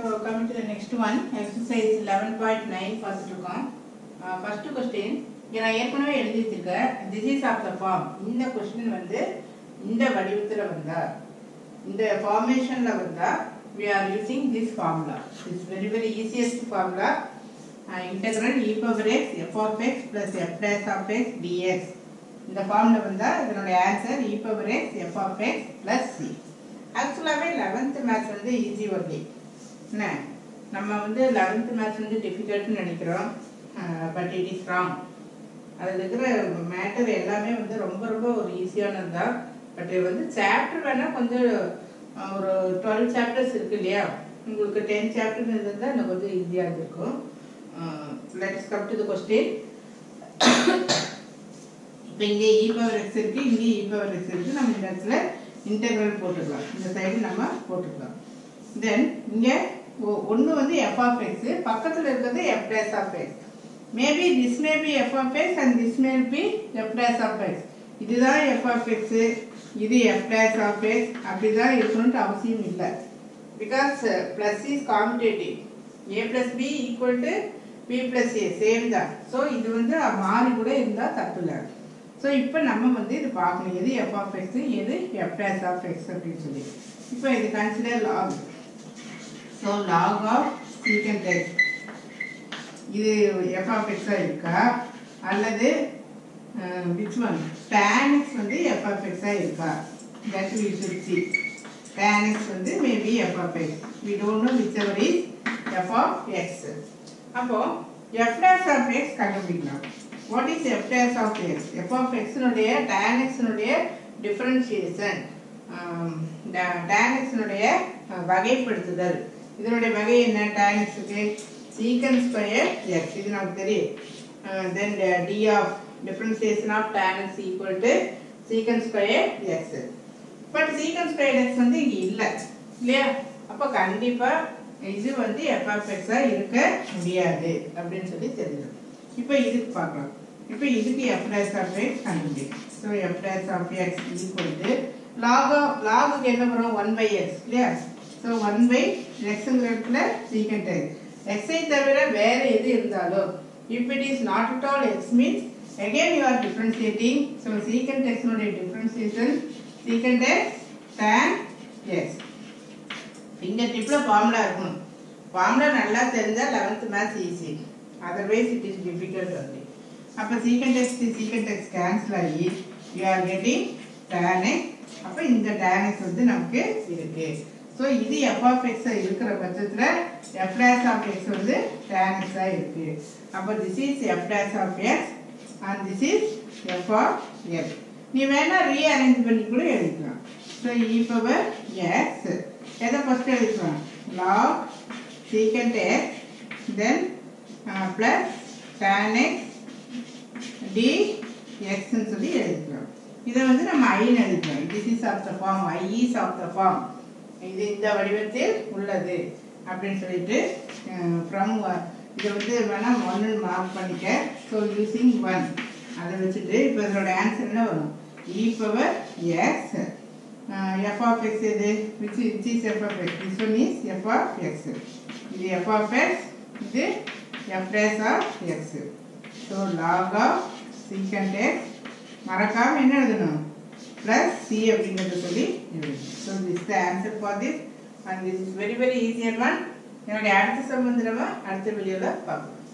coming to the next one, exercise 11.9 பார்த்துட்டு இருக்கோம் first question இங்கே நான் ஏற்கனவே எழுதி வச்சிருக்கேன் this is of the form இந்த கொஸ்டின் வந்து இந்த வடிவத்தில் வந்தா இந்த ஃபார்மேஷனில் வந்தா we are using this formula it's very very easiest formula uh, integral e power x f of x plus f dash of x dx இந்த ஃபார்ம்ல வந்தா இதனுடைய answer e power x f of x plus c ஆக்சுவலாகவே eleventh maths வந்து easy only என்ன நம்ம வந்து eleventh maths வந்து டிஃபிகல்ட்னு நினைக்கிறோம் பட் இட் இஸ் ராங் அதில் இருக்கிற மேட்டர் எல்லாமே வந்து ரொம்ப ரொம்ப ஒரு ஈஸியானது தான் பட் வந்து சாப்டர் வேணால் கொஞ்சம் அஹ், ஒரு டுவெல் சாப்டர்ஸ் இருக்கு இல்லையா உங்களுக்கு டென் சாப்டர் இருந்தால் இன்னும் கொஞ்சம் ஈஸியாக இருந்திருக்கும் let's come to the question இப்போ இங்கே இ பவர் எக்ஸ் இருக்கு இங்கே இ பவர் எக்ஸ் இருக்கு நம்ம இந்த இடத்துல இன்டெக்ரல் போட்டுக்கலாம் இந்த சைடு நம்ம போட்டுக்கலாம் தென் இங்கே ஒன்று வந்து எஃப் ஆஃப் எக்ஸ் பக்கத்தில் இருக்கிறது F dash of X maybe this may be F of X and this may be F dash of X இதுதான் எஃப் ஆஃப் எக்ஸ் இது எஃப் டேஸ் ஆஃப் எக்ஸ் அப்படி தான் இருக்கணும்ட்டு அவசியம் இல்லை because plus is commutative A plus B equal to B plus A same தான் so இது வந்து மாறி கூட இருந்தால் தப்பு இல்லை ஸோ இப்போ நம்ம வந்து இது பார்க்கணும் எது எஃப் ஆஃப் எக்ஸ் எது எஃப் டேஸ் ஆஃப் எக்ஸ் அப்படின்னு சொல்லி இப்போ இது consider log so log of secant X இது எஃப் ஆஃப் எக்ஸாக இருக்கா அல்லது விச் ஒன் tan x வந்து எஃப் ஆஃப் எக்ஸாக இருக்கா that we should see tan x வந்து maybe F of X we don't know whichever is F of X அப்போ F dash of X கண்டுபிடிக்கலாம் what is F dash of X F of எக்ஸினுடைய tan எக்ஸினுடைய differentiation tan எக்ஸினுடைய வகைப்படுத்துதல் இதனுடைய வகை என்ன tan எக்ஸுக்கு சீக்கன் ஸ்கொயர் எக்ஸ் இது நமக்கு தெரியும் then D of differentiation of tan X equal to secant square X but secant square X வந்து இங்கே இல்லை இல்லையா அப்போ கண்டிப்பாக இது வந்து எஃப்எஃப்எக்ஸாக இருக்க முடியாது அப்படின்னு சொல்லி தெரியும் இப்போ இதுக்கு பார்க்கலாம் இப்போ இதுக்கு எஃப் டேஸ் ஆஃப் எக்ஸ் கண்டுபிடிக்கும் so F dash of X equal to log லாகுக்கு என்ன வரும் ஒன் பை எக்ஸ் இல்லையா ஸோ ஒன் பை எக்ஸுங்கிற இடத்துல சீக்கண்ட் எக்ஸ் எக்ஸை தவிர வேற எது இருந்தாலும் if it is not at all X means again you are differentiating so secant x னுடைய differentiation secant x tan x finger டிப்ல ஃபார்முலா இருக்கணும் ஃபார்முலா நல்லா தெரிஞ்சா eleventh maths easy otherwise it is difficult only அப்போ secant X secant X cancel ஆகி you are getting tan x அப்போ இந்த tan x வந்து நமக்கு இருக்கு ஸோ இது எஃப் ஆஃப் எக்ஸ் இருக்கிற பட்சத்தில் எஃப் டேஸ் ஆஃப் எக்ஸ் வந்து tan x ஆ இருக்கு அப்போ this is F dash of X and this is F of X நீ வேணா ரீஅரேஞ்ச் பண்ணி கூட எழுதிக்கலாம் ஸோ இ பவர் எக்ஸ் எதை ஃபஸ்ட்டு எழுதிக்கலாம் log secant X then plus tan X D எக்ஸ்ன்னு சொல்லி எழுதிக்கலாம் இதை வந்து நம்ம ஐன்னு எழுதிக்கலாம் this is of the form I is of the form இது இந்த வடிவத்தில் உள்ளது அப்படின்னு சொல்லிட்டு ஃப்ரம் இதை வந்து வேணால் ஒன்று மார்க் பண்ணிக்க ஸோ யூஸிங் ஒன் அதை வச்சுட்டு இப்போ இதோட ஆன்சர் என்ன வரும் E power X F of X எது which which is F of X this one is F of X இது எஃப் ஆஃப் எக்ஸ் இது F dash of X so log of secant X மறக்காமல் என்ன எழுதணும் plus C அப்படிங்கிறத சொல்லி எழுதணும் so this the answer for this and this is very very easier one என்னுடைய அடுத்த சம்பந்தமாக அடுத்த வீடியோவில் பார்க்கலாம்